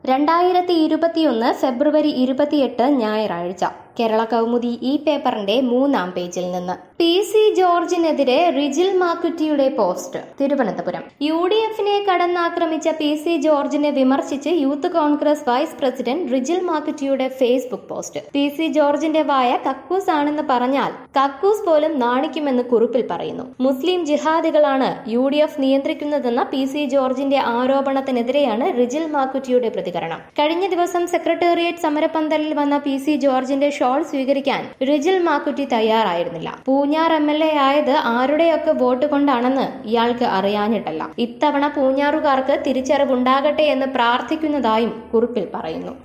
രണ്ടായിരത്തി ഇരുപത്തിയൊന്ന് ഫെബ്രുവരി ഇരുപത്തിയെട്ട് ഞായറാഴ്ച കേരള കൗമുദി ഈ പേപ്പറിന്റെ മൂന്നാം പേജിൽ നിന്ന് പി സി ജോർജിനെതിരെ റിജിൽ മാക്കുറ്റിയുടെ പോസ്റ്റ് തിരുവനന്തപുരം യു ഡി എഫിനെ കടന്നാക്രമിച്ച പി സി ജോർജിനെ വിമർശിച്ച് youth Congress vice president Rijil മാക്കുറ്റിയുടെ ഫേസ്ബുക്ക് പോസ്റ്റ് പി സി ജോർജിന്റെ വായ കക്കൂസ് ആണെന്ന് പറഞ്ഞാൽ കക്കൂസ് പോലും നാണിക്കുമെന്ന് കുറിപ്പിൽ പറയുന്നു മുസ്ലിം ജിഹാദികളാണ് യു ഡി എഫ് നിയന്ത്രിക്കുന്നതെന്ന പി സി ജോർജിന്റെ ആരോപണത്തിനെതിരെയാണ് റിജിൽ മാക്കുറ്റിയുടെ പ്രതികരണം കഴിഞ്ഞ ദിവസം സെക്രട്ടേറിയറ്റ് സമരപന്തലിൽ വന്ന പി സി ജോർജിന്റെ ഷോൾ സ്വീകരിക്കാൻ റിജിൽ മാക്കുറ്റി തയ്യാറായിരുന്നില്ല പൂഞ്ഞാർ എം എൽ എ ആയത് ആരുടെയൊക്കെ വോട്ട് കൊണ്ടാണെന്ന് ഇയാൾക്ക് അറിയാഞ്ഞിട്ടല്ല ഇത്തവണ പൂഞ്ഞാറുകാർക്ക് തിരിച്ചറിവുണ്ടാകട്ടെ എന്ന് പ്രാർത്ഥിക്കുന്നതായും കുറിപ്പിൽ പറയുന്നു